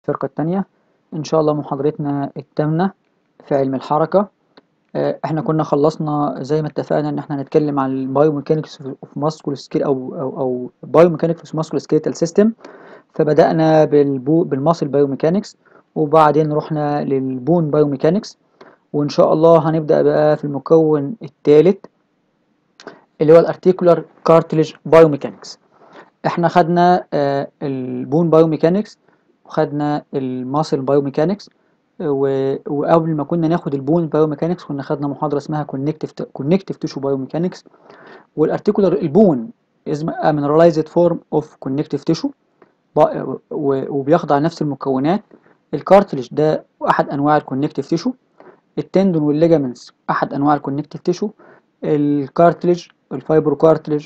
الفرقة التانية إن شاء الله محاضرتنا التامنة في علم الحركة آه، احنا كنا خلصنا زي ما اتفقنا ان احنا هنتكلم عن البايوميكانكس اوف ماسكول سكيل او او او بايوميكانكس اوف ماسكول سكيلتال سيستم فبدأنا بالبو بالماسل بايوميكانكس وبعدين رحنا للبون بايوميكانكس وان شاء الله هنبدأ بقى في المكون الثالث اللي هو الارتيكولار كارتليج بايوميكانكس احنا خدنا آه، البون بايوميكانكس وخدنا الماسل بايوميكانكس و- وقبل ما كنا ناخد البون بايوميكانكس كنا خدنا محاضرة اسمها كونكتيف كونكتيف تيشو بايوميكانكس والارتيكولار البون is a mineralized form of connective tissue ب- و- وبيخضع نفس المكونات الكارتليج ده احد انواع الكونكتيف تيشو التندون والليجامنتس احد انواع الكونكتيف تيشو الكارتليج الفايبرو كارتليج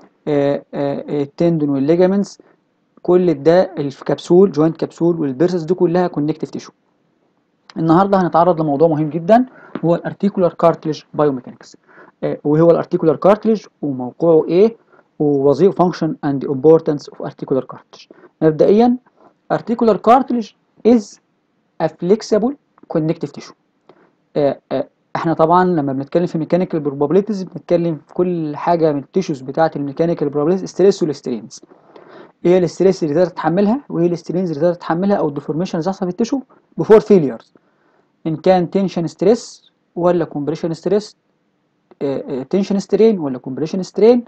التندون والليجامنتس كل ده الكبسول جوينت كبسول والبيرسس دي كلها كونكتيف تيشو النهارده هنتعرض لموضوع مهم جدا هو الارتيكولار كارتليج بايوميكانكس وهو الارتيكولار كارتليج وموقعه ايه ووظيفه فانكشن اند امبورتنس اوف ارتيكولار كارتليج مبدئيا articular cartilage is a flexible connective tissue آه، آه، احنا طبعا لما بنتكلم في ميكانيكال probabilities بنتكلم في كل حاجه من التيشوز بتاعه الميكانيكال probabilities ستريس والسترينز ايه الستريس اللي تقدر تتحملها وايه السترينز اللي تقدر تتحملها او الديفورميشن اللي تحصل في التيشو بفور فيليرز ان كان تنشن ستريس ولا كومبريشن ستريس تنشن سترين ولا كومبريشن سترين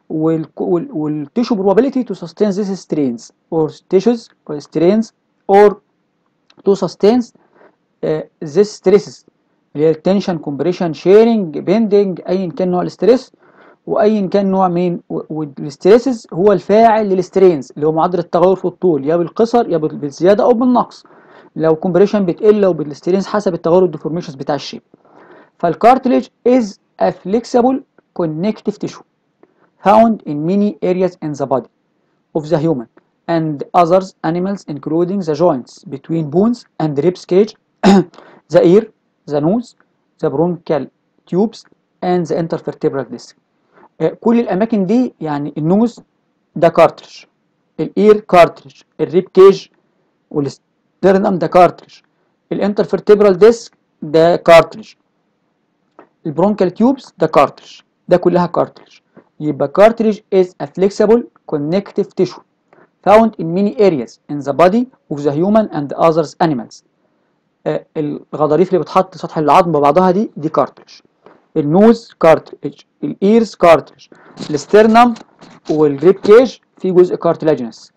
والتيشو probability to sustain these strains or tissues or strains or to sustain uh, this stresses اللي هي التنشن كومبريشن شيرنج بيندنج ايا كان نوع الاستريس وايا كان نوع مين والستريسز هو الفاعل للسترينز اللي هو معدل التغير في الطول يا بالقصر يا بال- بالزياده او بالنقص لو كومبريشن بتقل او بالسترينز حسب التغير الديفورميشنز بتاع الشيب فالكارتليج is a flexible connective tissue found in many areas in the body of the human and others animals including the joints between bones and ribs cage the ear the nose the bronchial tubes and the intervertebral disc آه، كل الاماكن دي يعني النوز ده كارتريج الاير كارتريج الريب كيج والسترنم ده كارتريج الانترفرتبرال ديسك ده كارتريج البرونكال تيوبس ده كارتريج ده كلها كارتريج يبقى cartilage is a flexible connective tissue found in many areas in the body of the human and others animals آه، الغضاريف اللي بتحط سطح العظم ببعضها دي دي cartilage النوز cartilage الايرز cartilage الاسترنم والريب كيج في جزء cartilaginous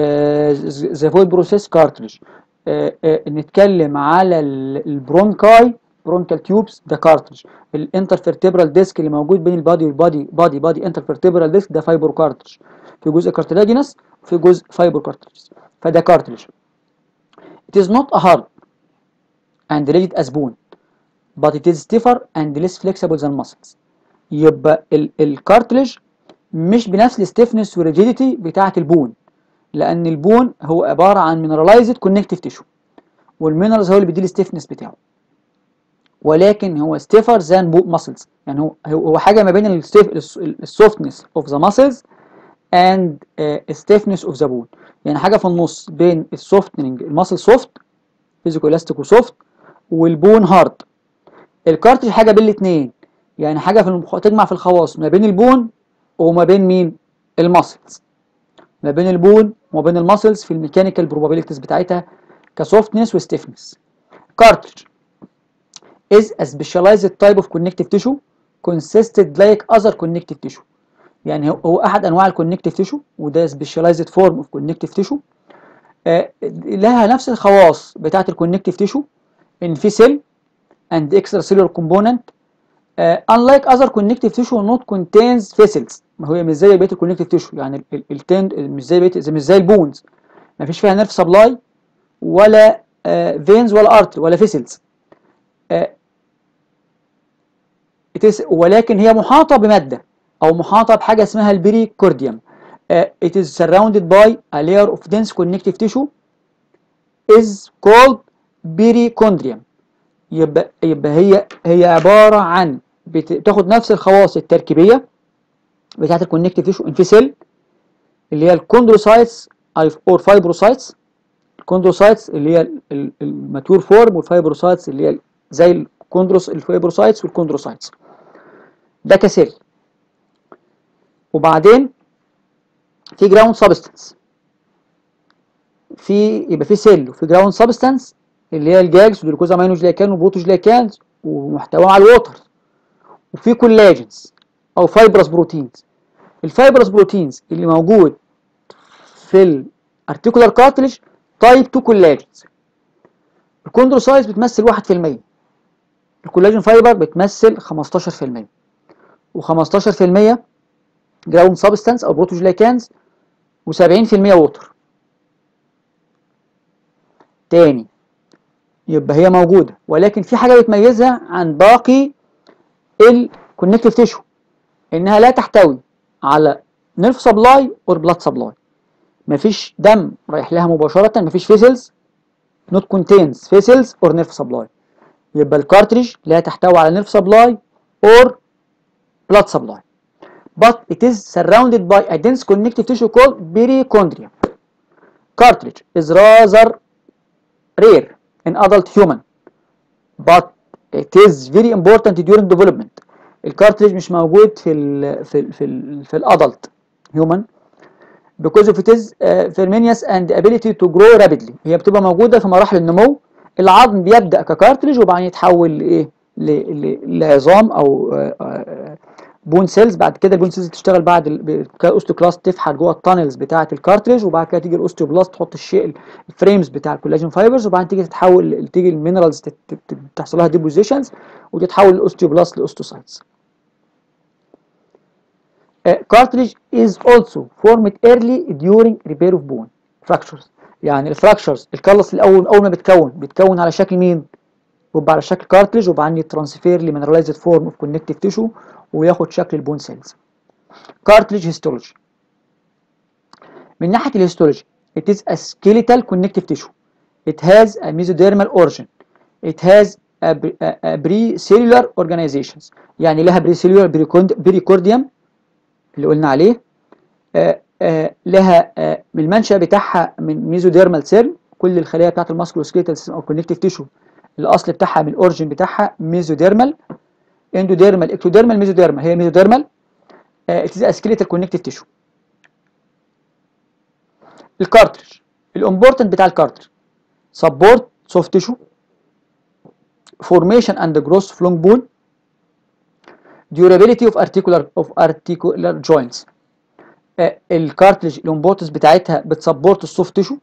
ذا فويد بروسيس cartilage آه، آه، نتكلم على ال- البرونكاي برونكال تيوبس ده كارتلج الانترفيرتبرال ديسك اللي موجود بين البادي والبادي بادي بادي انترفيرتبرال ديسك ده فايبرو كارتلج في جزء كارتلاجينس وفي جزء فايبرو كارتلج فده كارتلج it is not a hard and rigid as bone but it is stiffer and less flexible than muscles يبقى الكارتلج مش بنفس الستيفنس والريجيديتي بتاعه البون لان البون هو عباره عن mineralized connective tissue والمينرالز هو اللي بيدي الستيفنس بتاعه ولكن هو ستيفر ذان بو ماسلز يعني هو هو حاجه ما بين السوفتنس اوف ذا ماسلز اند stiffness اوف ذا بون يعني حاجه في النص بين السوفتنج الماسل سوفت فيزيكو الاستيك وسوفت والبون هارد الكارتج حاجه بين الاثنين يعني حاجه في المخ... تجمع في الخواص ما بين البون وما بين مين الماسلز ما بين البون وما بين الماسلز في الميكانيكال بروبابيلتيز بتاعتها كسوفتنس وستيفنس كارتج is a specialized type of connective tissue consisted like other connective tissue يعني هو- هو احد انواع الكونكتيف تيشو وده specialized form of connective tissue آه لها نفس الخواص بتاعه الكونكتيف تيشو ان في سيل and extracellular component آه unlike other connective tissue not contains vessels ما هو مش زي بقيه الكونكتيف تيشو يعني التند مش زي بقيه مش زي البونز ما فيش فيها نيرف سبلاي ولا فينز ولا ارتري ولا فيسلز It is ولكن هي محاطة بمادة أو محاطة بحاجة اسمها البريكورديوم. Uh, it is surrounded by a layer of dense connective tissue is called perichondrium. يبقى يبقى هي هي عبارة عن بت- بتاخد نفس الخواص التركيبية بتاعت الكونكتيف تيشو ان في سيل اللي هي الكوندروسايتس اور فايبروسايتس الكوندروسايتس اللي هي الماتور فورم والفايبروسايتس اللي هي زي الكوندروس الفايبروسايتس والكوندروسايتس ده كسيل وبعدين في جراوند سبستانس في يبقى في سيل وفي جراوند سبستانس اللي هي الجاجز والجلوكوز امينوجليكان وبروتوجليكان ومحتواه على الوتر وفي كولاجينز او فايبرس بروتينز الفايبرس بروتينز اللي موجود في الارتيكولار كارتلج تايب 2 كولاجينز الكوندروسايتس بتمثل 1% الكولاجين فايبر بتمثل 15% و15% جراوند سبستانس او بروتوجليكانز و70% ووتر تاني يبقى هي موجودة ولكن في حاجة بتميزها عن باقي الكونكتيف تيشو انها لا تحتوي على نيرف سبلاي اور بلاد سبلاي مفيش دم رايح لها مباشرة مفيش فيسلز not contains vessels or nerve supply يبقى الكارتريج لا تحتوي على nerve supply or blood supply but it is surrounded by a dense connective tissue called perichondria cartilage is rather rare in adult human but it is very important during development الكارتريج مش موجود في ال في ال في ال في الادلت human because of its uh, firmness and ability to grow rapidly هي بتبقى موجوده في مراحل النمو العظم بيبدا ككارتريج وبعدين يتحول لايه لعظام او بون سيلز بعد كده البون سيلز تشتغل بعد الاوستوكلاست تفحر جوه التانلز بتاعه الكارتريج وبعد كده تيجي الاوستيوبلاست تحط الشيء الفريمز بتاع الكولاجين فايبرز وبعدين تيجي تتحول تيجي المينرالز تحصل لها ديبوزيشنز وتتحول الاوستيوبلاست لاوستوسايتس Uh, cartilage is also formed early during repair of bone fractures يعني الفراكشرز الكلس الاول اول ما بتكون بتكون على شكل مين بيبقى على شكل كارتلج وبعدين يترانسفير لمينراليزد فورم اوف كونكتيف تيشو وياخد شكل البون سيلز كارتلج هيستولوجي من ناحيه الهيستولوجي it is a skeletal connective tissue it has a mesodermal origin it has a, a, a pre-cellular organizations يعني لها pre-cellular pericardium اللي قلنا عليه آآ آآ لها آآ من المنشأ بتاعها من ميزوديرمال سيل كل الخلايا بتاعت الماسكولوسكيتال او كونكتيف تيشو الاصل بتاعها من الاوريجن بتاعها ميزوديرمال اندوديرمال اكتوديرمال ميزوديرمال هي ميزوديرمال اتز سكيليتال كونكتيف تيشو الكارتريج الامبورتنت بتاع الكارتريج سبورت سوفت تيشو formation and growth of long bone durability of articular of articular joints آه الكارتلج الامبورتس بتاعتها بتسبورت السوفت تيشو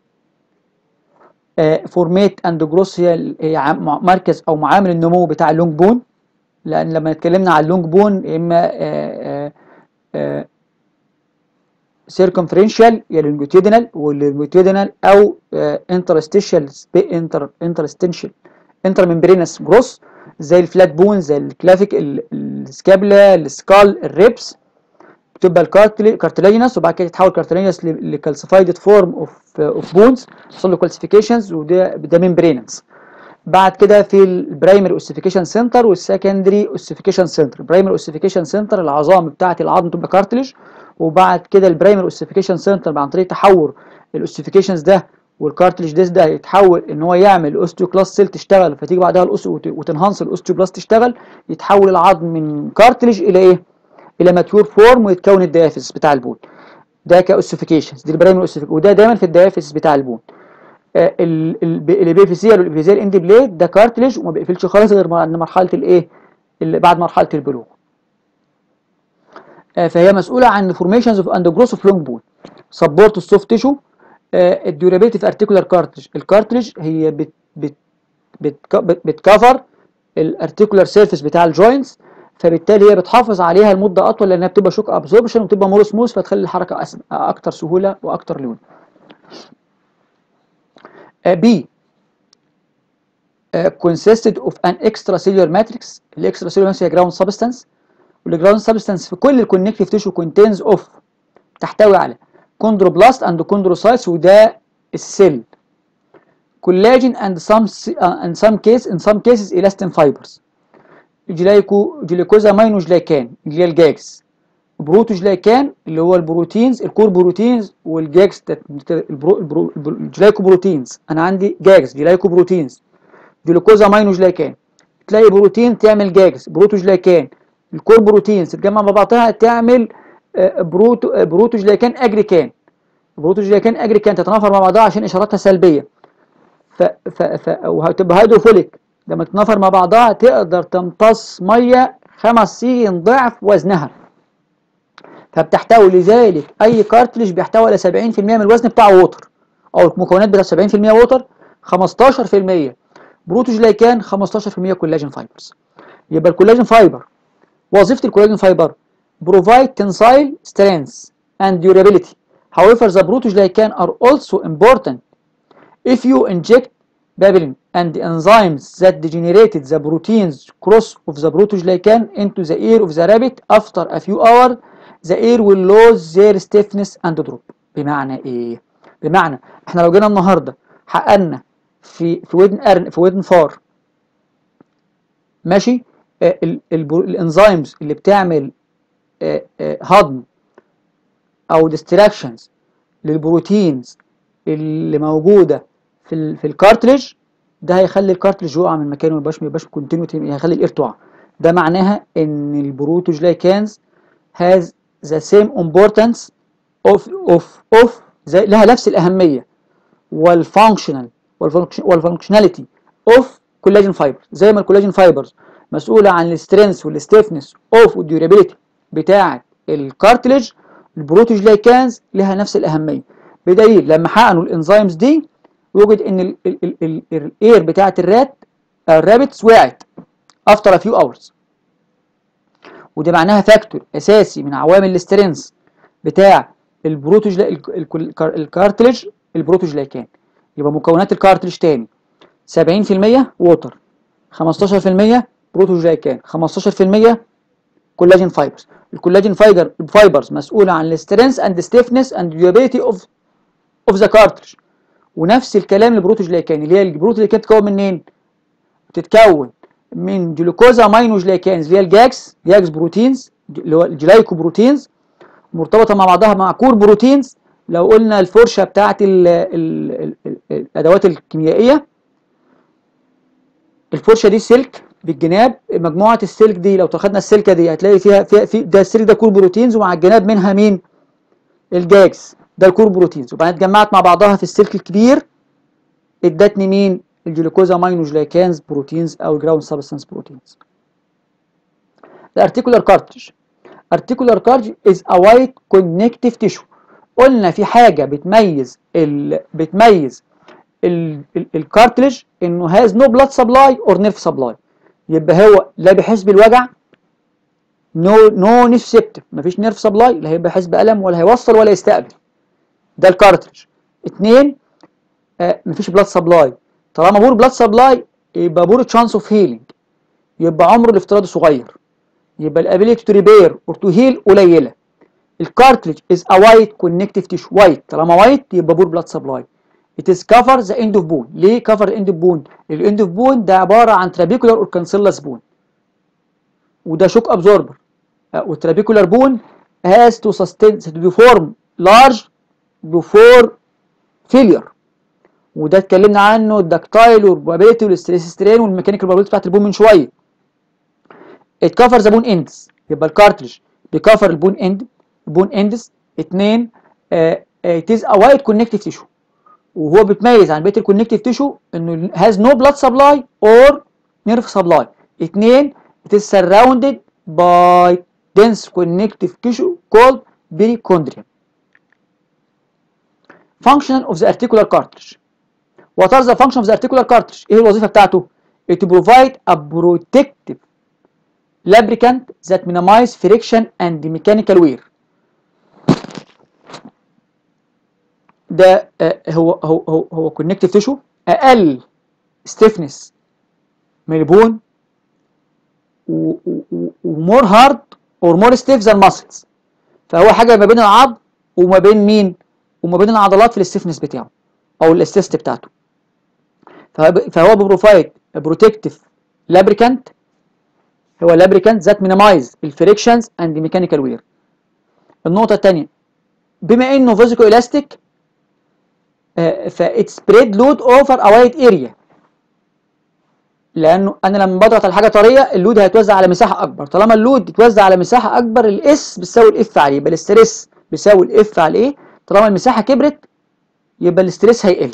فورميت اند جروس هي هي مركز او معامل النمو بتاع اللونج بون لان لما اتكلمنا على اللونج بون اما سيركمفرنشال يا لونجيتيودينال واللونجيتيودينال او انترستيشال انتر انترستنشال انتر ممبرينس جروس زي الفلات بون زي الكلافيك السكابلا السكال الريبس بتبقى الكارتلاجينس وبعد كده تتحول كارتلاجينس لكالسيفايد فورم اوف اوف بونز يحصل له كالسيفيكيشنز وده ده ممبرينس بعد كده في البرايمري اوسيفيكيشن سنتر والسكندري اوسيفيكيشن سنتر البرايمري اوسيفيكيشن سنتر العظام بتاعه العظم تبقى كارتلج وبعد كده البرايمري اوسيفيكيشن سنتر عن طريق تحول الاوسيفيكيشنز ده والكارتلج ديس ده يتحول ان هو يعمل اوستيوكلاست سيل تشتغل فتيجي بعدها الاوستيو وتنهانس الاوستيوبلاست تشتغل يتحول العظم من كارتلج الى ايه؟ الى ماتيور فورم ويتكون الديافيس بتاع البون ده كاوسيفيكيشنز دي البرايمري اوسيفيكيشن وده دايما في الديافيس بتاع البون آه البيفيسيال والابيزيال اند بليد ده كارتلج وما بيقفلش خالص غير عند مرحله الايه؟ اللي بعد مرحله البلوغ آه فهي مسؤوله عن فورميشنز اوف اند جروث اوف لونج بون سبورت السوفت تيشو الديورابيلتي في ارتيكولار كارتريج الكارتريج هي بت بت بت بتكفر الارتيكولار سيرفيس بتاع الجوينتس فبالتالي هي بتحافظ عليها لمده اطول لانها بتبقى شوك ابزوربشن وبتبقى مور سموث فتخلي الحركه أسم... اكتر سهوله واكتر لون بي consisted of an extracellular matrix الاكسترا سيلولار هي جراوند سبستانس والجراوند سبستانس في كل الكونكتيف تيشو كونتينز اوف تحتوي على كوندروبلاست اند كوندروسايتس وده السيل كولاجين اند سام ان سام كيس ان سام كيسز الاستين فايبرز جلايكو جليكوزا ماينوجلايكان اللي هي الجاكس بروتوجلايكان اللي هو البروتينز الكور بروتينز والجاكس البرو البرو الجلايكو بروتينز انا عندي جاكس جلايكو بروتينز جلوكوزا ماينوجلايكان تلاقي بروتين تعمل جاكس بروتوجلايكان الكور بروتينز تتجمع مع بعضها تعمل بروتو بروتوجلايكان اجريكان بروتوجلايكان اجريكان تتنافر مع بعضها عشان اشاراتها سلبيه ف ف ف وهتبقى هيدروفوليك لما تتنافر مع بعضها تقدر تمتص ميه خمس سين ضعف وزنها فبتحتوي لذلك اي كارتلج بيحتوي على 70% من الوزن بتاعه ووتر او المكونات بتاع 70% ووتر 15% بروتوجلايكان 15% كولاجين فايبرز يبقى الكولاجين فايبر وظيفه الكولاجين فايبر provide tensile strength and durability however the protoglycan are also important if you inject babylin and the enzymes that degenerated the proteins cross of the protoglycan into the ear of the rabbit after a few hours the ear will lose their stiffness and drop بمعنى ايه بمعنى احنا لو جينا النهارده حققنا في في ودن أرن في ودن فار ماشي آه الانزيمز اللي بتعمل آه آه هضم او ديستراكشنز للبروتينز اللي موجوده في ال في الكارتلج ده هيخلي الكارتلج يقع من مكانه ما يبقاش ما يبقاش كونتينيو هيخلي الاير تقع ده معناها ان البروتوجلايكانز has the same importance of of of زي لها نفس الاهميه والفانكشنال والفانكشناليتي اوف كولاجين فايبر زي ما الكولاجين فايبرز مسؤوله عن السترينث والستيفنس اوف والديورابيلتي بتاعه الكارتلج البروتوجلايكانز لها نفس الاهميه بدليل لما حقنوا الانزيمز دي وجد ان الاير بتاعه الرات الرابتس وقعت افتر ا فيو اورز وده معناها فاكتور اساسي من عوامل السترينث بتاع البروتوجلا الكارتلج البروتوجلايكان يبقى مكونات الكارتلج تاني 70% ووتر 15% بروتوجلايكان 15% كولاجين فايبرز الكولاجين فايبر فايبرز مسؤوله عن السترينث اند ستيفنس اند ديورابيلتي اوف اوف ذا كارتلج ونفس الكلام البروتوجلايكان اللي هي البروتوجلايكان بتتكون منين؟ بتتكون من جلوكوزا ماينوجلايكانز اللي هي الجاكس جاكس بروتينز اللي هو الجلايكو بروتينز مرتبطه مع بعضها مع كور بروتينز لو قلنا الفرشه بتاعت ال ال ال الادوات الكيميائيه الفرشه دي سلك بالجناب مجموعه السلك دي لو خدنا السلكه دي هتلاقي فيها فيها في ده السلك ده كور بروتينز ومع الجناب منها مين الجاكس ده الكور بروتينز وبعدين اتجمعت مع بعضها في السلك الكبير ادتني مين الجلوكوزا ماينوجلايكانز بروتينز او الجراوند سبستانس بروتينز الارتيكولار كارتريج articular cartilage is a white connective tissue قلنا في حاجة بتميز ال بتميز الكارتلج انه has no blood supply or nerve supply يبقى هو لا بيحس بالوجع نو نو نيفسبتيف مفيش نيرف سبلاي لا هيبقى يحس بألم ولا هيوصل ولا يستقبل ده الكارتلج اتنين آه مفيش بلاد سبلاي طالما بور بلاد سبلاي يبقى بور تشانس اوف هيلينج يبقى عمره الافتراضي صغير يبقى الابيليتي تو ريبير اور تو هيل قليله الكارتلج از ا وايت كونكتيف تيشو وايت طالما وايت يبقى بور بلاد سبلاي It is cover the end of bone ليه cover the end of bone الاند اوف بون ده عباره عن trabecular or cancellous bone وده شوك ابزوربر والترابيكولار بون has to sustain to form large before failure وده اتكلمنا عنه الدكتايل والبابيلتي والستريس والميكانيكال بابيلتي بتاعت البون من شويه it covers the bone ends يبقى الكارتريج بيكفر البون اند البون اندز اتنين uh, it is a white connective tissue وهو بيتميز عن بقيه الكونكتيف تيشو انه has no blood supply or nerve supply اتنين it is surrounded by dense connective tissue called perichondrium function of the articular cartilage what are the function of the articular cartilage ايه الوظيفه بتاعته it provide a protective lubricant that minimize friction and mechanical wear ده هو هو هو هو كونكتيف تيشو اقل ستيفنس من البون ومور هارد اور مور ستيف ذان ماسلز فهو حاجه ما بين العظم وما بين مين وما بين العضلات في الستيفنس بتاعه او الاستيست بتاعته فهو بروفايد بروتكتيف لابريكانت هو لابريكانت ذات مينيمايز الفريكشنز اند ميكانيكال وير النقطه الثانيه بما انه فيزيكو الاستيك فإت سبريد لود اوفر ا وايد اريا لانه انا لما بضغط على حاجه طريه اللود هيتوزع على مساحه اكبر طالما اللود اتوزع على مساحه اكبر الاس بتساوي الاف عليه يبقى الاستريس بيساوي الاف على ايه طالما المساحه كبرت يبقى الاستريس هيقل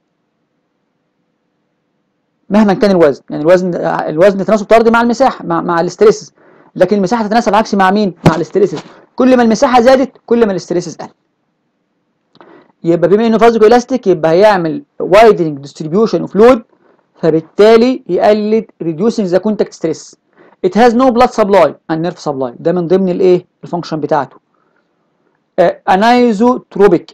مهما كان الوزن يعني الوزن الوزن تناسب طردي مع المساحه مع مع الاستريس لكن المساحه تتناسب عكسي مع مين مع الاستريسز كل ما المساحه زادت كل ما الاستريسز قل يبقى بما انه فازو الاستيك يبقى هيعمل وايدنج ديستريبيوشن اوف لود فبالتالي يقلل reducing the contact stress it has no blood supply and nerve supply ده من ضمن الايه الفانكشن بتاعته انايزوتروبيك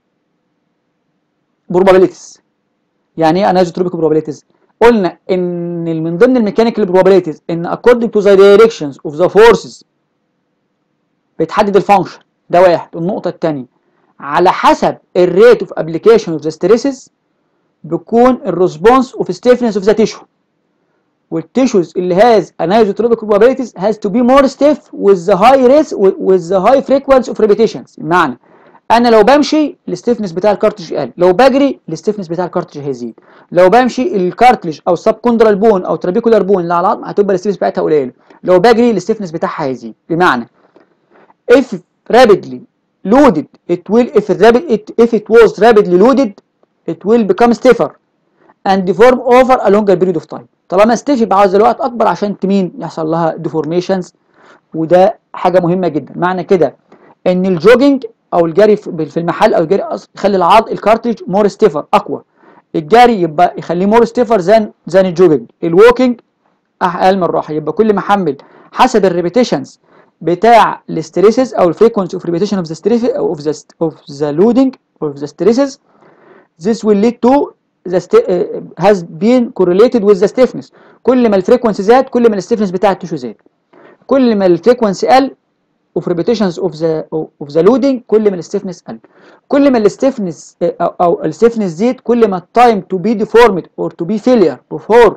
probabilities يعني ايه انايزوتروبيك probabilities قلنا ان من ضمن الميكانيكال probabilities ان according to the directions of the forces بتحدد الفانكشن ده واحد النقطه الثانيه على حسب الريت اوف ابليكيشن اوف ذا ستريسز بيكون الريسبونس اوف ستيفنس اوف ذا تيشو والتيشوز اللي هاز anisotropic probabilities has to be more stiff with the high risk with the high frequency of repetitions بمعنى انا لو بمشي الستيفنس بتاع الكارتج يقل لو بجري الستيفنس بتاع الكارتج هيزيد لو بمشي الكارتلج او سب كوندرال بون او ترابيكولار بون اللي على العظم هتبقى الستيفنس بتاعتها قليله لو بجري الستيفنس بتاعها هيزيد بمعنى if rapidly loaded it will if it rapid it, if it was rapidly loaded it will become stiffer and deform over a longer period of time طالما stiff يبقى عاوز الوقت اكبر عشان تمين يحصل لها deformations وده حاجه مهمه جدا معنى كده ان الجوجينج او الجري في المحل او الجري يخلي العض الكارتريج مور ستيفر اقوى الجري يبقى يخليه مور ستيفر زان زان الجوجينج الووكينج اقل من الراحه يبقى كل ما احمل حسب الريبيتيشنز بتاع الاستريسز او الفريكونسي اوف ريبيتيشن اوف ذا ستريس اوف ذا اوف ذا لودنج اوف ذا ستريسز this will lead to the uh, has been correlated with the stiffness كل ما الفريكونسي زاد كل ما الستيفنس بتاع التشو زاد كل ما الفريكونسي قل of repetitions of the of the loading كل ما الستيفنس قل كل ما الستيفنس او, أو الستيفنس زيد كل ما التايم to be deformed or to be failure before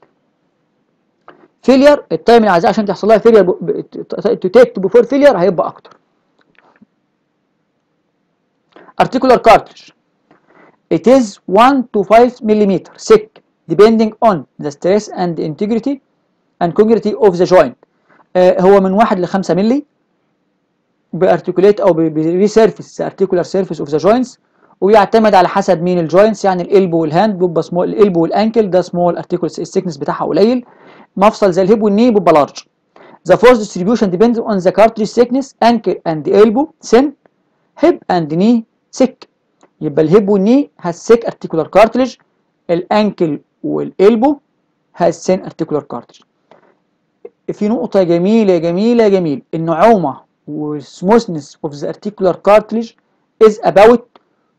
failure التايم اللي عايزاه عشان تحصل لها failure to take before failure هيبقى اكتر articular cartilage It is 1 to 5 millimeter thick depending on the stress and integrity and congruity of the joint. آه هو من 1 ل 5 مللي بارتيكوليت او بيسيرفيس articular surface of the joints ويعتمد على حسب مين الجوينتس يعني الالبو والهاند بيبقى سمول الالبو والانكل ده سمول ارتيكول الثيكنس بتاعها قليل مفصل زي الهيب والني بيبقى لارج. The force distribution depends on the cartilage thickness ankle and elbow thin hip and knee thick يبقى الهيب والني هاز سيك ارتيكولار كارتلج الانكل والالبو هاز سين ارتيكولار كارتلج في نقطة جميلة جميلة جميل النعومة والسموثنس اوف ذا ارتيكولار كارتلج از اباوت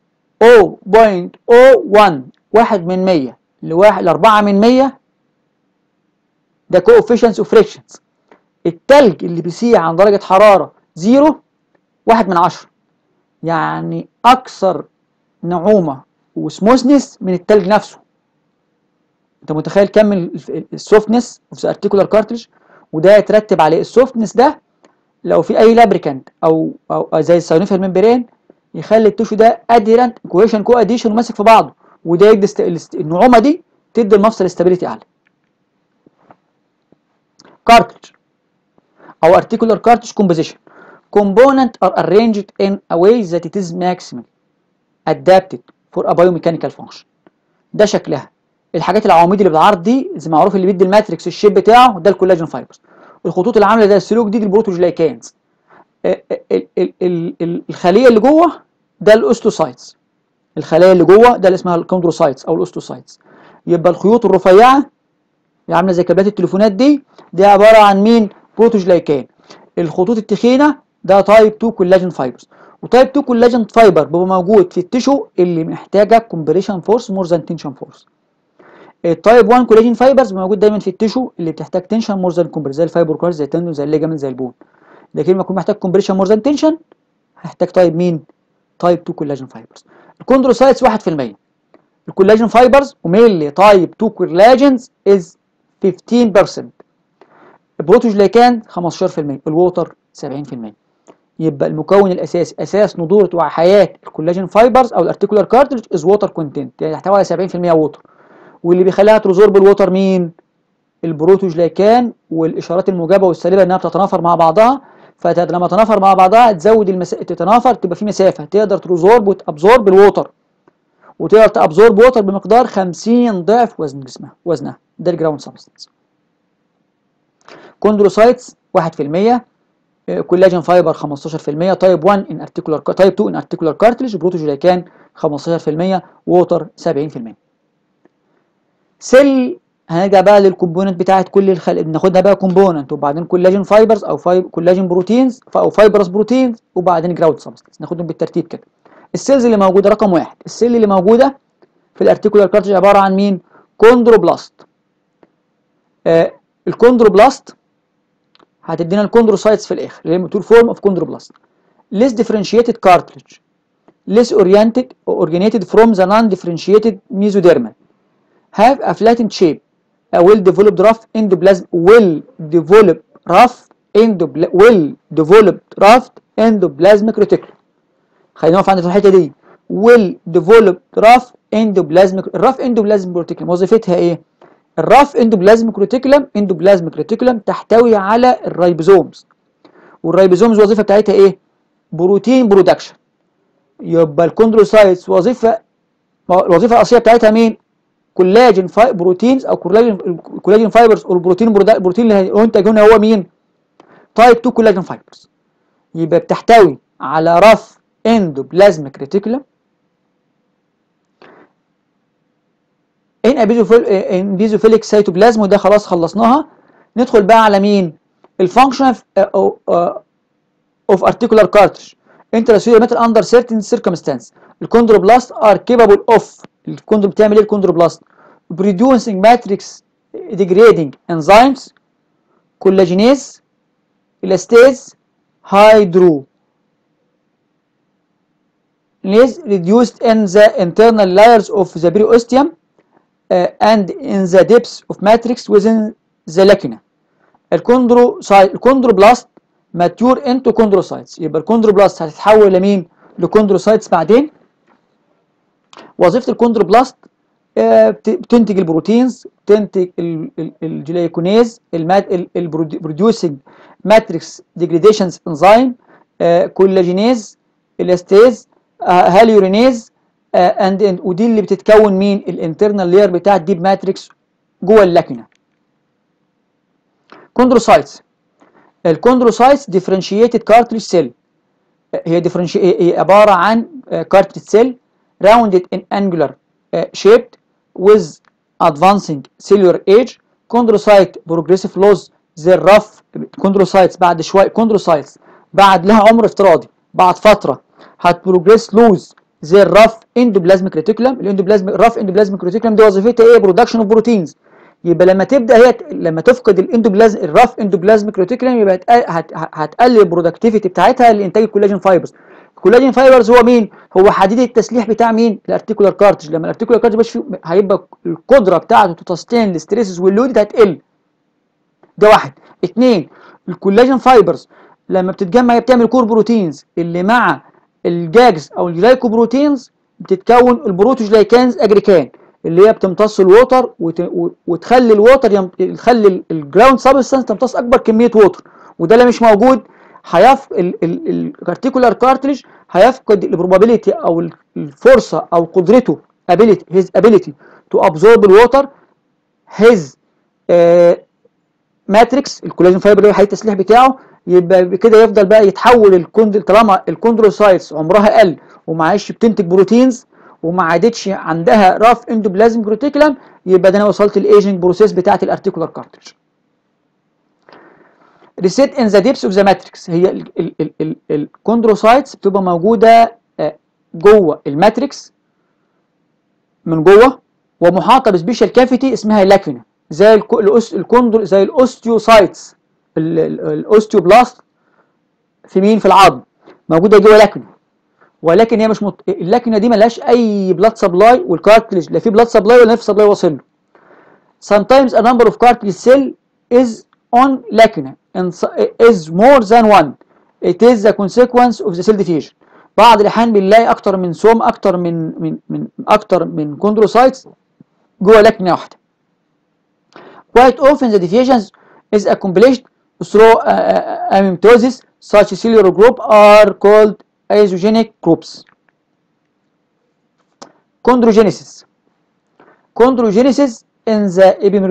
0.01 واحد من 100 لواحد لأربعة من 100 ده coefficients of frictions التلج اللي بيسيح عن درجة حرارة زيرو واحد من عشرة يعني أكثر نعومه وسموثنس من التلج نفسه انت متخيل كم السوفتنس اوف ذا ارتيكولار كارتريج وده يترتب عليه السوفتنس ده لو في اي لابريكانت او او زي الساينوفيال ممبرين يخلي التشو ده اديرنت كويشن كو اديشن وماسك في بعضه وده يدي است... النعومه دي تدي المفصل استابيليتي اعلى كارتريج او articular cartilage composition component are arranged in a way that it is maximal adapted for a biomechanical function ده شكلها الحاجات العواميد اللي بالعرض دي زي معروف اللي بيدي الماتريكس الشيب بتاعه ده الكولاجين فايبرز الخطوط اللي عامله زي السلوك دي, دي البروتوجلايكانز الخليه اللي جوه ده الاوستوسايتس الخلايا اللي جوه ده اللي اسمها الكوندروسايتس او الاوستوسايتس يبقى الخيوط الرفيعه اللي عامله زي كابلات التليفونات دي دي عباره عن مين بروتوجلايكان الخطوط التخينه ده تايب 2 كولاجين فايبرز وتايب 2 كولاجين فايبر بيبقى موجود في التشو اللي محتاجه كومبريشن فورس مور ذان تنشن فورس التايب 1 كولاجين فايبرز موجود دايما في التشو اللي بتحتاج تنشن مور ذان كومبريشن زي الفايبر كارز زي التندون زي الليجامنت زي البون لكن لما يكون محتاج كومبريشن مور ذان تنشن هيحتاج تايب مين تايب 2 كولاجين فايبرز الكوندروسايتس 1% الكولاجين فايبرز ومينلي تايب 2 كولاجينز از 15% البروتوجليكان 15% الووتر 70% يبقى المكون الاساسي اساس نضوره وحياه الكولاجين فايبرز او الارتيكولار كارتلج از ووتر كونتنت يعني تحتوي على 70% ووتر واللي بيخليها ترزورب الووتر مين البروتوجلايكان والاشارات الموجبه والسالبه انها بتتنافر مع بعضها فلما تتنافر مع بعضها تزود المس... تتنافر تبقى في مسافه تقدر ترزورب وتابزورب الووتر وتقدر تابزورب ووتر بمقدار 50 ضعف وزن جسمها وزنها ده الجراوند سبستنس كوندروسايتس 1% كولاجين فايبر 15% تايب 1 ان ارتيكولار تايب 2 ان ارتيكولار كارتلج بروتوجلايكان 15% ووتر 70% سيل هنرجع بقى للكومبوننت بتاعت كل الخلق بناخدها بقى كومبوننت وبعدين كولاجين فايبرز او فايب كولاجين بروتينز او فايبرس بروتينز وبعدين جراوند سبستنس ناخدهم بالترتيب كده السيلز اللي موجوده رقم واحد السيل اللي موجوده في الارتيكولار كارتلج عباره عن مين كوندروبلاست آه الكوندروبلاست هتدينا الكوندروسايتس في الاخر اللي هي بتقول فورم اوف كوندروبلاست less differentiated cartilage less oriented originated from the non-differentiated mesodermal have a flattened shape a well developed rough endoplasm well developed rough endopla well developed rough endoplasmic reticulum خلينا نقف عند في الحته دي well developed rough endoplasmic الرف endoplasmic reticulum وظيفتها ايه الرف اندوبلازميك ريتيكولم اندوبلازميك ريتيكولم تحتوي على الرايبوزومز والرايبوزومز الوظيفه بتاعتها ايه بروتين برودكشن يبقى الكوندروسايتس وظيفه الوظيفه الاصليه بتاعتها مين كولاجين فاي بروتينز او كولاجين كولاجين فايبرز او البروتين البروتين اللي هينتج هنا هو مين تايب 2 كولاجين فايبرز يبقى بتحتوي على رف اندوبلازميك ريتيكولم ان ان بيزوفيليك سيتوبلازم وده خلاص خلصناها ندخل بقى على مين الفانكشن اوف ارتيكولار كارترج انتراسيولار ميتال اندر سيرتن سيركمستانس الكوندروبلاست ار كيبل اوف الكوندرو بتعمل ايه الكوندروبلاست producing matrix degrading enzymes collagenase elastase hydro is reduced in the internal layers of the periosteum uh, and in the depths of matrix within the lacuna. الكوندروسايت الكوندروبلاست ماتيور انتو كوندروسايتس يبقى الكوندروبلاست هتتحول لمين؟ لكوندروسايتس بعدين وظيفه الكوندروبلاست آه بتنتج البروتينز بتنتج الجلايكونيز البروديوسنج ماتريكس ديجريديشنز انزيم كولاجينيز الاستيز هاليورينيز اند ودي اللي بتتكون مين الانترنال لاير بتاع الديب ماتريكس جوه اللاكينا كوندروسايتس الكوندروسايتس ديفرنشيتد كارتلج سيل هي ديفرنشي هي عباره عن كارتلج سيل rounded in angular uh, shaped with advancing cellular age chondrocyte progressive loss their rough chondrocytes بعد شويه chondrocytes بعد لها عمر افتراضي بعد فتره هتبروجريس لوز زي الرف اندوبلازميك ريتيكولم الاندوبلازميك الرف اندوبلازميك ريتيكولم دي وظيفتها ايه برودكشن اوف بروتينز يبقى لما تبدا هي لما تفقد الاندوبلازم الرف اندوبلازميك ريتيكولم يبقى هتقلل البرودكتيفيتي بتاعتها لانتاج الكولاجين فايبرز الكولاجين فايبرز هو مين هو حديد التسليح بتاع مين الارتيكولار كارتج لما الارتيكولار كارتج مش هيبقى القدره بتاعته تستين الستريسز واللود هتقل ده واحد اثنين الكولاجين فايبرز لما بتتجمع هي بتعمل كور بروتينز اللي مع الجاجز او الجلايكوبروتينز بتتكون البروتوجلايكانز اجريكان اللي هي بتمتص الووتر وت... وتخلي الووتر يم... تخلي الجراوند سبستانس تمتص اكبر كميه ووتر وده اللي مش موجود هيف الارتيكولار كارتلج هيفقد البروبابيليتي او الفرصه او قدرته ability his ability to absorb الووتر his ماتريكس الكولاجين فايبر اللي هو الحديد التسليح بتاعه يبقى كده يفضل بقى يتحول الكوند طالما الكوندروسايتس عمرها قل وما عادش بتنتج بروتينز وما عادتش عندها راف اندوبلازم ريتيكولم يبقى ده انا وصلت الايجنج بروسيس بتاعه الارتيكولار كارترج ريسيت ان ذا ديبس اوف ذا ماتريكس هي الكوندروسايتس بتبقى موجوده جوه الماتريكس من جوه ومحاطه بسبيشال كافيتي اسمها لاكونا زي الكوندرو زي الاوستيوسايتس الاوستيوبلاست في مين في العظم موجوده جوه لاكونا ولكن هي مش مط... اللاكونا دي ملهاش اي بلاد سبلاي والكارتلج لا في بلاد سبلاي ولا في سبلاي واصل له sometimes a number of cartilage cell is on lacuna and is more than one it is the consequence of the cell division بعض الاحيان بنلاقي اكتر من سوم اكتر من من من اكتر من كوندروسايتس جوه لكنه واحده quite often the divisions is accomplished through uh, uh, amyloidosis such cellular group are called isogenic groups chondrogenesis chondrogenesis in the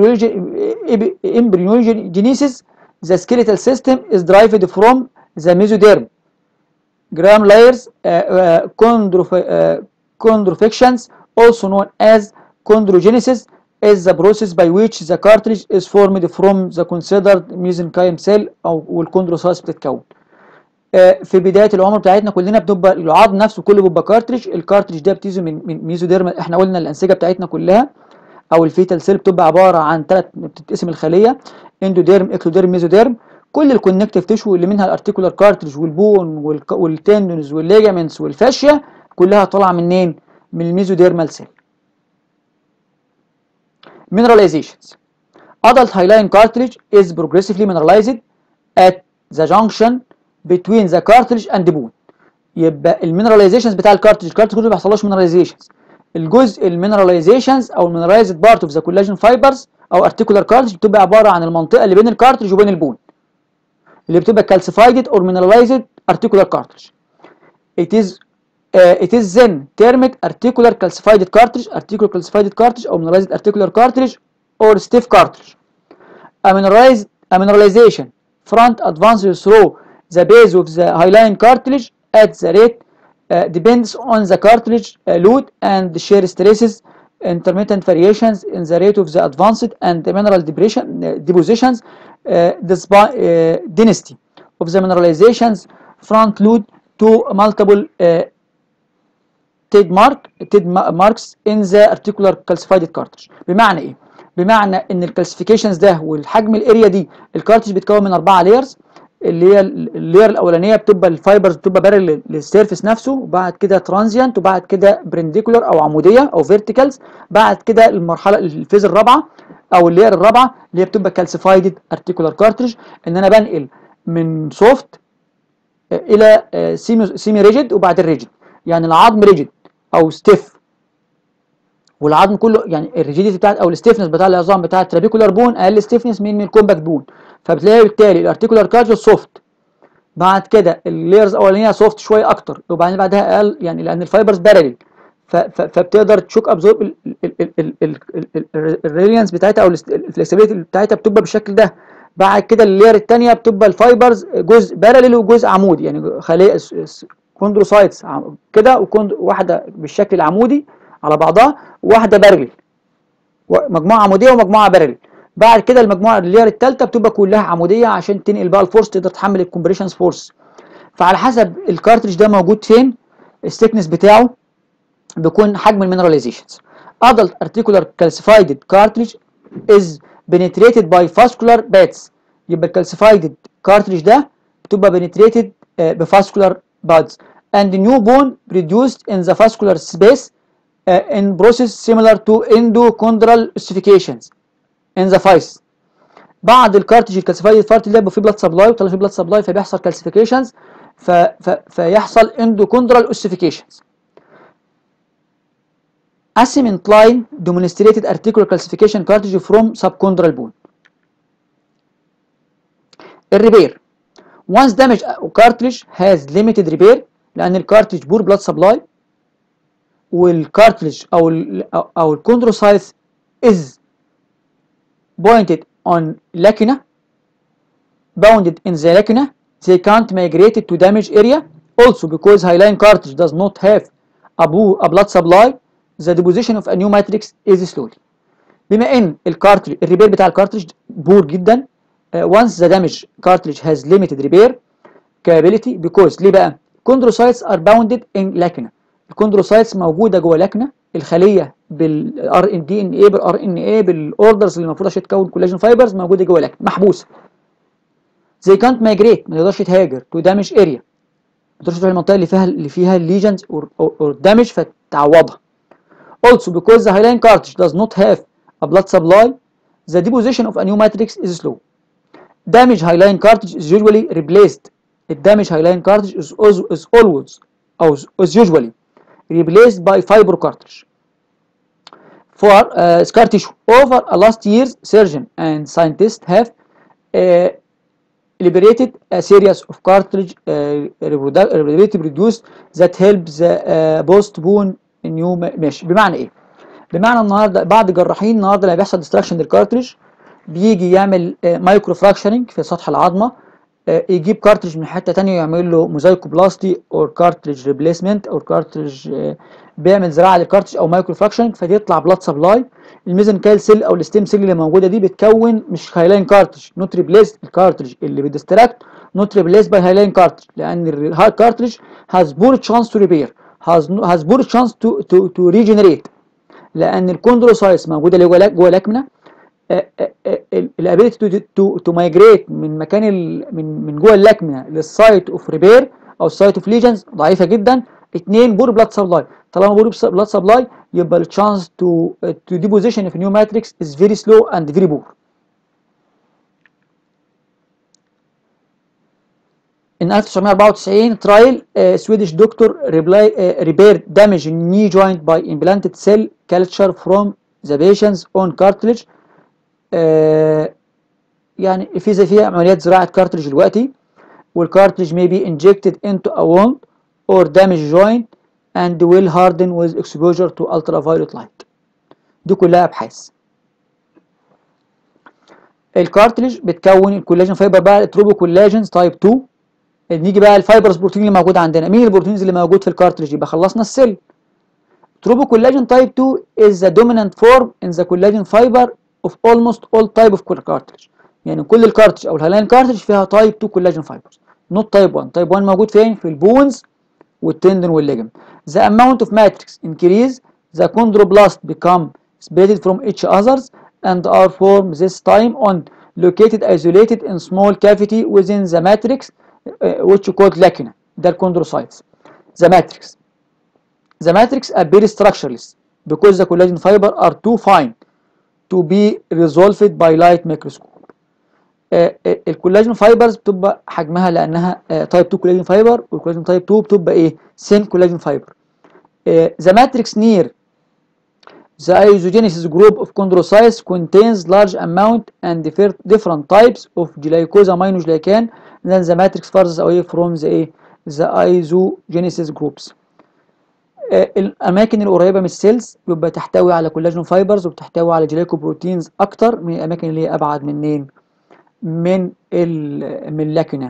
embryogenesis the skeletal system is derived from the mesoderm gram layers uh, uh, chondrof uh, chondrofections also known as chondrogenesis is the process by which the cartilage is formed from the considered mesenchyme cell او والكوندروسايتس بتتكون في بدايه العمر بتاعتنا كلنا بتبقى العظم نفسه كله بيبقى كارتريج الكارتريج ده بتيجي من من ميزوديرما احنا قلنا الانسجه بتاعتنا كلها او الفيتال سيل بتبقى عباره عن ثلاث بتتقسم الخليه اندوديرم اكتوديرم ميزوديرم كل الكونكتيف تيشو اللي منها الارتيكولار كارتريج والبون والتندونز والليجامنتس والفاشيا كلها طالعه منين من الميزوديرمال سيل mineralizations adult hyaline cartilage is progressively mineralized at the junction between the cartilage and the bone يبقى المينراليزيشنز بتاع الكارتريج الكارتريج كله ما بيحصلوش mineralizations الجزء المينراليزيشنز او المينرالايزد بارت اوف ذا كولاجين فايبرز او ارتيكولار كارتريج بتبقى عباره عن المنطقه اللي بين الكارتريج وبين البون اللي بتبقى calcified or mineralized articular cartilage it is uh, it is then termed articular calcified cartilage articular calcified cartilage او mineralized articular cartilage or stiff cartilage a mineralized a mineralization front advances through the base of the hyaline cartilage at the rate uh, depends on the cartilage uh, load and the shear stresses intermittent variations in the rate of the advanced and the mineral depression, uh, depositions uh, the uh, density of the mineralizations front load to multiple uh, TID mark TID marks in the articular calcified cartilage بمعنى ايه بمعنى ان الكالسيفيكيشنز ده والحجم الاريا دي الكارتج بيتكون من اربعه لايرز اللي هي اللاير الاولانيه بتبقى الفايبرز بتبقى بارل للسيرفيس نفسه وبعد كده ترانزيانت وبعد كده برنديكولار او عموديه او فيرتيكالز بعد كده المرحله الفيز الرابعه او اللاير الرابعه اللي هي بتبقى كالسيفايد ارتيكولار كارتريج ان انا بنقل من سوفت الى سيمي سيمي ريجيد وبعدين ريجيد يعني العظم ريجيد او ستيف والعظم كله يعني الريجيديتي بتاعت او الستيفنس بتاع العظام بتاع الترابيكولار بون اقل ستيفنس من من الكومباكت بون فبتلاقي بالتالي الارتيكولار كارتريج سوفت بعد كده اللايرز الاولانيه سوفت شويه اكتر وبعدين بعدها اقل يعني لان الفايبرز بارل فبتقدر تشوك ابزورب الريليانس بتاعتها او الفلكسبيليتي بتاعتها بتبقى بالشكل ده بعد كده اللاير الثانيه بتبقى الفايبرز جزء بارلل وجزء عمودي يعني خليه كوندروسايتس كده وكوند واحده بالشكل العمودي على بعضها وواحده بارلل مجموعه عموديه ومجموعه بارلل بعد كده المجموعه اللاير الثالثه بتبقى كلها عموديه عشان تنقل بقى الفورس تقدر تحمل الكومبريشنز فورس فعلى حسب الكارتريج ده موجود فين الثيكنس بتاعه بيكون حجم المينراليزيشنز adult articular calcified cartridge is penetrated by vascular beds يبقى الكالسيفايد cartridge ده بتبقى penetrated uh, بفاسكولار buds and new bone produced in the vascular space uh, in process similar to endochondral ossifications in the face بعد الكارتج الكالسيفايد كارتج ده بيبقى فيه بلاد سبلاي وطلع فيه بلاد سبلاي فبيحصل كالسيفيكيشنز ف... ف... فيحصل اندوكوندرال اوسيفيكيشنز Ascement line demonstrated articular calcification cartilage from subchondral bone. الريبير once damage cartilage has limited repair لأن الكارتلج بور بلاد سبلاي والكارتلج أو ال أو الكوندروسايتس is pointed on lacuna bounded in the lacuna they can't migrate to damaged area also because hyaline cartilage does not have a, a blood supply the deposition of a new matrix is slowly بما ان الكارتريج الريبير بتاع الكارتريج بور جدا uh, once the damage cartridge has limited repair capability because ليه بقى chondrocytes are bounded in lacuna الكوندروسايتس موجوده جوه لكنه الخليه بالار ان دي ان اي بالار ان اي بالاوردرز اللي المفروض عشان تكون كولاجين فايبرز موجوده جوه لكنه محبوسه زي كانت مايجريت ما تقدرش تهاجر تو دامج اريا ما تقدرش تروح المنطقه اللي فيها اللي فيها الليجنز اور دامج فتعوضها Also because the hyaline cartilage does not have a blood supply, the deposition of a new matrix is slow. Damaged hyaline cartilage is usually replaced الدامج هايلاين كارتريج is, is always or is usually replaced by fibro cartridge for uh, scar tissue. Over a last years, surgeon and scientists have uh, liberated a series of cartridge uh, reproductive produced that help the uh, postpone new mesh بمعنى ايه؟ بمعنى النهارده بعض الجراحين النهارده لما بيحصل ديستراكشن للكارتريج بيجي يعمل مايكرو فراكشرنج في سطح العظمه يجيب كارتريج من حته ثانيه ويعمل له موزايكوبلاستي او كارتريج ريبليسمنت او كارتريج بيعمل زراعه للكارتريج او مايكرو فراكشرنج فبيطلع بلاد سبلاي الميزنكايل سيل او الستيم سيل اللي موجوده دي بتكون مش هايلاين كارتريج نوت ريبليس الكارتريج اللي بيدستراكت نوت ريبليس باي هايلاين كارتريج لان الكارتريج هاز بور تشانس تو ريبير هاز هاز بور تشانس تو تو تو ريجنريت لان الكوندروسايتس موجوده اللي جوه جوه لاكمنا الابيلتي تو تو مايجريت من مكان من من جوه اللاكمنا للسايت اوف ريبير او السايت اوف ليجنز ضعيفه جدا اثنين بور بلاد سبلاي طالما بور بلاد سبلاي يبقى التشانس تو تو ديبوزيشن في نيو ماتريكس از فيري سلو اند فيري بور In 1994 trial uh, Swedish doctor reply, uh, repaired damage in knee joint by implanted cell culture from the patient's own cartilage uh, يعني في زي فيها عمليات زراعة كارتريج دلوقتي والكارتريج may be injected into a wound or damaged joint and will harden with exposure to ultraviolet light دي كلها أبحاث الكارتريج بتكون الكولاجين فايبر بقى التروبو كولاجينز تايب 2 نيجي بقى الفايبرز بروتين اللي موجود عندنا مين البروتينز اللي موجود في الكارتريج يبقى خلصنا السيل تروبو كولاجين تايب 2 is the dominant form in the collagen fiber of almost all type of cartridge يعني كل الكارتريج او الهالاين كارتريج فيها تايب 2 كولاجين فايبرز نوت تايب 1 تايب 1 موجود فين في البونز والتندن والليجم the amount of matrix increase the chondroblast become separated from each others and are formed this time on located isolated in small cavity within the matrix uh, which called lacuna ده الchondrocytes the matrix the matrix appear structureless because the collagen fiber are too fine to be resolved by light microscope الكولاجين فايبرز بتبقى حجمها لانها تايب 2 كولاجين فايبر والكولاجين تايب 2 بتبقى ايه سين كولاجين فايبر the matrix near the isogenesis group of chondrocytes contains large amount and different types of glycosaminoglycan than the matrix farther away from the the isogenesis groups الاماكن القريبه من السيلز بيبقى تحتوي على كولاجين فايبرز وبتحتوي على جلايكوبروتينز اكتر من الاماكن اللي هي ابعد منين من ال من اللاكنا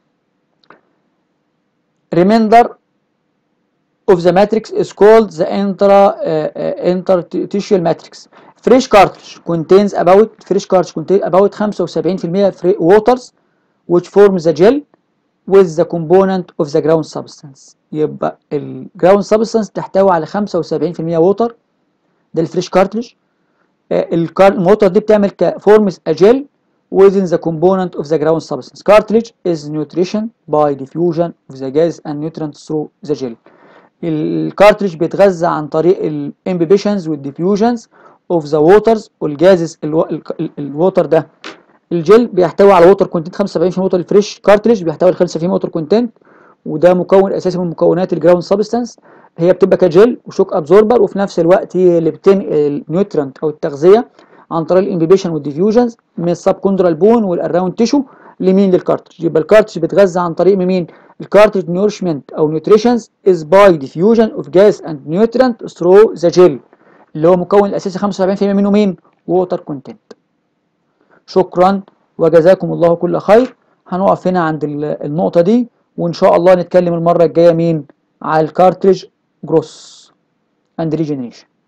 remainder of the matrix is called the intra uh, interstitial matrix fresh cartridge contains about fresh cartridge contains about 75% waters which form the gel with the component of the ground substance يبقى الجراوند سبستانس تحتوي على 75% ووتر ده الفريش كارتريج الووتر دي بتعمل كفورمز اجيل within the component of the ground substance cartilage is nutrition by diffusion of the gas and nutrients through the gel الكارتريج بيتغذى عن طريق الامبيبيشنز والديفيوجنز اوف ذا ووترز والجازز الووتر ده الجل بيحتوي على ووتر كونتنت 75% ووتر الفريش كارتريج بيحتوي على 75% ووتر كونتنت وده مكون اساسي من مكونات الجراوند سبستانس هي بتبقى كجل وشوك ابزوربر وفي نفس الوقت هي اللي بتنقل النيوترنت او التغذيه عن طريق الانبيبيشن والديفيوجنز من السب كوندرال بون والاراوند تيشو لمين للكارتريج يبقى الكارتريج بيتغذى عن طريق مين الكارتريج نيورشمنت او نيوتريشنز از باي ديفيوجن اوف جاس اند نيوترنت ثرو ذا جيل اللي هو مكون الاساسي 75% منه مين ووتر كونتنت شكرا وجزاكم الله كل خير هنقف هنا عند النقطة دي وإن شاء الله نتكلم المرة الجاية مين على الكارتريج جروس اند ريجنريشن